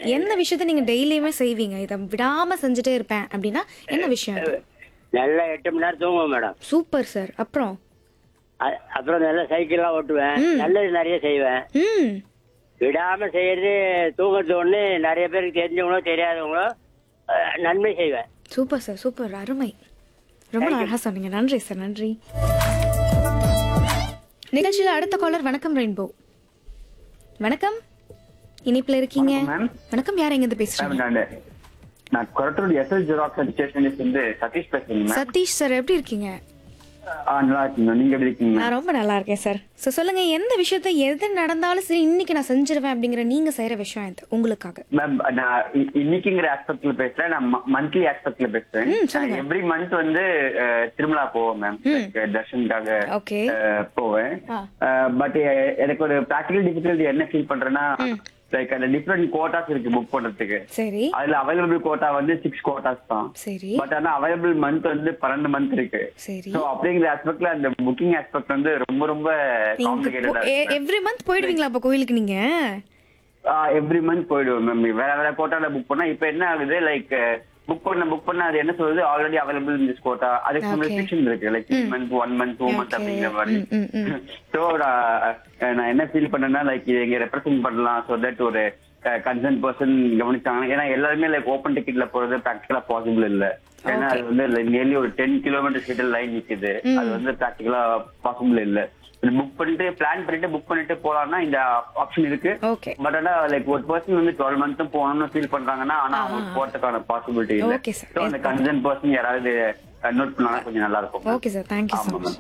என்ன விஷயத்த நீங்க டெய்லியுமே செய்வீங்க இதை விடாம செஞ்சுட்டே இருப்பேன் அப்படின்னா என்ன விஷயம் அது நல்லா எட்டு மணி நேரம் தூங்குவேன் மேடம் சூப்பர் சார் அப்புறம் அ- அப்புறம் நல்லா சைக்கிள்லாம் ஓட்டுவேன் நல்லது நிறைய செய்வேன் ம் விடாம செய்யறது தூங்குறது ஒண்ணு நிறைய பேருக்கு தெரிஞ்சவங்களோ தெரியாதவங்களோ அஹ், நன்மை செய்வேன் சூப்பர் சார் சூப்பர் அருமை ரொம்ப அழகா சொன்னீங்க நன்றி சார் நன்றி நிகழ்ச்சியில் அடுத்த காலர் வணக்கம் ரெயின்போ வணக்கம் இனிப்புல இருக்கீங்க மேம். வணக்கம் யார் எங்க இருந்து பேசுறீங்க நான் நான் கொரட்டூர் எஸ்எல் ஜெராக்ஸ் ஸ்டேஷன்ல இருந்து சதீஷ் பேசுறேன் மேம் சதீஷ் சார் எப்படி இருக்கீங்க ஆ, நல்லா இருக்கீங்க நீங்க எப்படி இருக்கீங்க நான் ரொம்ப நல்லா இருக்கேன் சார் ஸோ சொல்லுங்க எந்த விஷயத்த எது நடந்தாலும் சரி இன்னைக்கு நான் செஞ்சிருவேன் அப்படிங்கிற நீங்க செய்யற விஷயம் இது உங்களுக்காக மேம் நான் இ- இன்னைக்குங்கிற ஆஸ்பெக்ட்ல பேசுறேன் நான் மந்த்லி ஆஸ்பெக்ட்ல பேசுறேன் ம், சொல்லுங்க. எவ்ரி மந்த் வந்து அஹ், திருமலா போவேன் மேம் தர்ஷனுக்காக ஓகே அஹ், போவேன் ஆ. பட் எனக்கு ஒரு ப்ராக்டிகல் டிஃபிகல்ட்டி என்ன ஃபீல் பண்றேன்னா லைக் அந்த டிஃப்ரெண்ட் கோட்டாஸ் இருக்கு புக் பண்றதுக்கு சரி அதுல அவைலபிள் கோட்டா வந்து சிக்ஸ் கோட்டாஸ் தான் சரி பட் ஆனா அவைலபிள் மந்த் வந்து பன்னெண்டு மந்த் இருக்கு சரி சோ அப்படிங்கிற ஆஸ்பெக்ட்ல அந்த புக்கிங் ஆஸ்பெக்ட் வந்து ரொம்ப ரொம்ப நீங்க காம்ப்ளிகேட்டடா எவ்ரி மந்த் போயிடுவீங்களா அப்ப கோயிலுக்கு நீங்க எவ்ரி மந்த் போயிடுவோம் மேம் வேற வேற கோட்டால புக் பண்ணா இப்ப என்ன ஆகுது லைக் புக் பண்ண புக் பண்ண அது என்ன சொல்லுது already available in this quota அதுக்கு Okay. ரெஸ்ட்ரிக்ஷன் இருக்கு like month one month two month Okay. அப்படிங்கிற மாதிரி ம், ம், ம். சோ நான் என்ன ஃபீல் பண்ணேன்னா லைக் இதை இங்க ரெப்ரசென்ட் பண்ணலாம் சோ தட் ஒரு கன்சர்ன் பர்சன் கவனிச்சாங்க ஏன்னா எல்லாருமே லைக் ஓப்பன் டிக்கெட்ல போறது ப்ராக்டிகலா பாசிபிள் இல்ல ஏன்னா அது வந்து நியர்லி ஒரு டென் கிலோமீட்டர் கிட்ட லைன் நிக்குது அது வந்து ப்ராக்டிகலா பாசிபிள் இல்ல புக் பண்ணிட்டு பிளான் பண்ணிட்டு புக் பண்ணிட்டு போலாம்னா இந்த ஆப்ஷன் இருக்கு ஓகே பட் ஆனா லைக் ஒரு பர்சன் வந்து டுவெல் மந்த்தும் போகணும்னு ஃபீல் பண்றாங்கன்னா ஆனா அவங்க போறதுக்கான பாசிபிலிட்டி இல்ல Okay, sir. சோ அந்த கன்சர்ன் பர்சன் யாராவது நோட் பண்ணா கொஞ்சம் நல்லா இருக்கும் ஓகே சார் தேங்க்யூ ஸோ ஆமா, மச்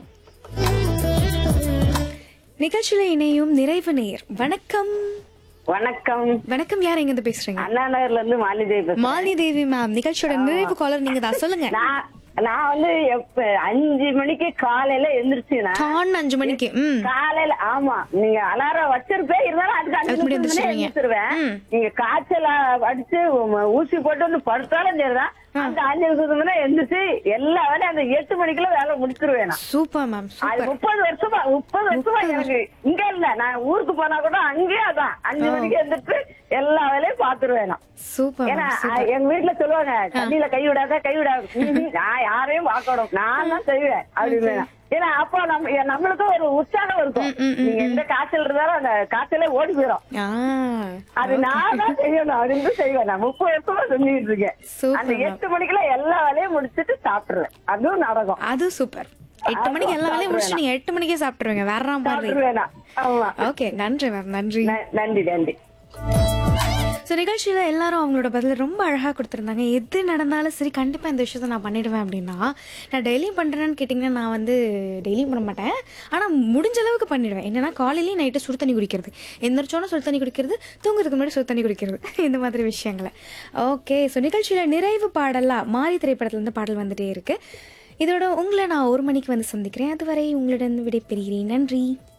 நிகழ்ச்சியில இணையும் நிறைவு நேர் வணக்கம் வணக்கம் வணக்கம் யார் எங்க இருந்து பேசுறீங்க அண்ணா நகர்ல இருந்து மாலிதேவி பேசுறேன். மாலினி தேவி மேம் நிகழ்ச்சியோட நிறைவு காலர் நீங்க தான் சொல்லுங்க நான் நான் வந்து எப்ப அஞ்சு மணிக்கு காலையில எந்திரிச்சுனா டான் அஞ்சு மணிக்கு ம் காலையில ஆமா நீங்க அலாரம் வச்சிருப்பேன் இருந்தாலும் அதுக்கு அஞ்சு அதுக்கு முன்னாடி நிமிஷம் முன்னாடி எந்திரிச்சிருவீங்க. எந்திரிச்சிருவேன் ம். நீங்க காய்ச்சல் அடிச்சு உம், ஊசி போட்டு வந்து படுத்தாலும் சரிதான் அந்த அஞ்சு நிமிஷத்துக்கு முன்னாடி எந்திரிச்சு எல்லா வேலையும் அந்த எட்டு மணிக்குள்ள வேலை முடிச்சிருவேன் நான். சூப்பர் மேம் அது சூப்பர் முப்பது வருஷமா முப்பது வருஷமா எனக்கு இங்க இல்ல நான் ஊருக்கு போனா கூட அங்கேயே அதான் அஞ்சு மணிக்கு எந்திரிச்சு எல்லா வேலையும் பாத்துருவேன் நான் சூப்பர் ஏன்னா மேம் அ, சூப்பர் எங்க வீட்டுல சொல்லுவாங்க தண்ணியில கை விடாத கை விடாத ம்ஹும். நான் யாரையும் பார்க்கணும் நான் தான் செய்வேன் அப்படின்னு ஏன்னா அப்போ நம்ம எ- நம்மளுக்கும் ஒரு உற்சாகம் இருக்கும் நீங்க எந்த காய்ச்சல் இருந்தாலும் அந்த காய்ச்சலே ஓடி போயிடும் ஆ அது நான் தான் செய்யணும் அப்படின்னு செய்வேன் நான் முப்பது வருஷமா செஞ்சுட்டு இருக்கேன் Super, அந்த ma'am. எட்டு மணிக்குள்ள எல்லா வேலையும் முடிச்சிட்டு சாப்பிடுறேன் அதுவும் நடக்கும் அது சூப்பர் எட்டு மணிக்கு எல்லா வேலையும் முடிச்சு நீங்க எட்டு மணிக்கே சாப்பிட்டுருவீங்க வேற மாதிரி சாப்பிடுவேன் நான். ஆமா ஓகே நன்றி மேம் நன்றி ந- நன்றி நன்றி ஸோ நிகழ்ச்சியில் எல்லாரும் அவங்களோட பதில் ரொம்ப அழகாக கொடுத்துருந்தாங்க எது நடந்தாலும் சரி கண்டிப்பாக இந்த விஷயத்த நான் பண்ணிடுவேன் அப்படின்னா நான் டெய்லியும் பண்ணுறேன்னு கேட்டிங்கன்னா நான் வந்து டெய்லியும் பண்ண மாட்டேன் ஆனால் முடிஞ்ச அளவுக்கு பண்ணிடுவேன் என்னன்னா காலையிலேயும் நைட்டு சுடு தண்ணி குடிக்கிறது எந்திரிச்சோன்னா சுடு தண்ணி குடிக்கிறது தூங்குறதுக்கு முன்னாடி சுடு தண்ணி குடிக்கிறது இந்த மாதிரி விஷயங்களை ஓகே ஸோ நிகழ்ச்சியில் நிறைவு பாடலாக மாறி திரைப்படத்துலேருந்து பாடல் வந்துட்டே இருக்கு இதோட உங்களை நான் ஒரு மணிக்கு வந்து சந்திக்கிறேன் அதுவரை உங்களிடம் விடைபெறுகிறேன் நன்றி